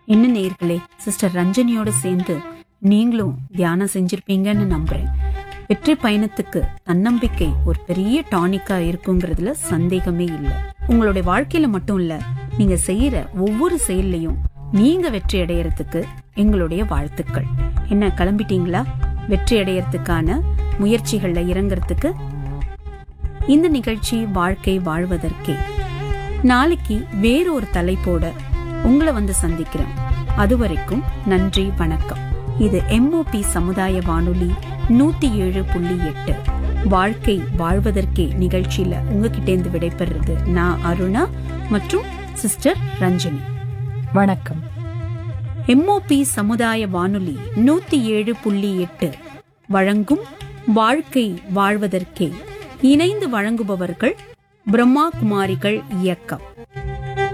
என்ன நேர்களே சிஸ்டர் ரஞ்சனியோட சேர்ந்து நீங்களும் தியானம் செஞ்சிருப்பீங்கன்னு நம்புறேன் வெற்றி பயணத்துக்கு தன்னம்பிக்கை ஒரு பெரிய டானிக்கா இருக்குங்கிறதுல சந்தேகமே இல்லை உங்களுடைய வாழ்க்கையில மட்டும் இல்ல நீங்க செய்யற ஒவ்வொரு செயல்லையும் நீங்க வெற்றி அடையறதுக்கு எங்களுடைய வாழ்த்துக்கள் என்ன கிளம்பிட்டீங்களா வெற்றி அடையறதுக்கான முயற்சிகள்ல இறங்குறதுக்கு இந்த நிகழ்ச்சி வாழ்க்கை வாழ்வதற்கே நாளைக்கு வேறொரு தலைப்போட உங்களை வந்து சந்திக்கிறேன் அதுவரைக்கும் நன்றி வணக்கம் இது எம்ஓபி சமுதாய வானொலி நூத்தி ஏழு புள்ளி எட்டு வாழ்க்கை வாழ்வதற்கே நிகழ்ச்சியில உங்ககிட்ட இருந்து விடைபெறுறது நான் அருணா மற்றும் சிஸ்டர் ரஞ்சனி வணக்கம் எம்ஓபி சமுதாய வானொலி நூத்தி ஏழு புள்ளி எட்டு வழங்கும் வாழ்க்கை வாழ்வதற்கே இணைந்து வழங்குபவர்கள் பிரம்மா குமாரிகள் இயக்கம்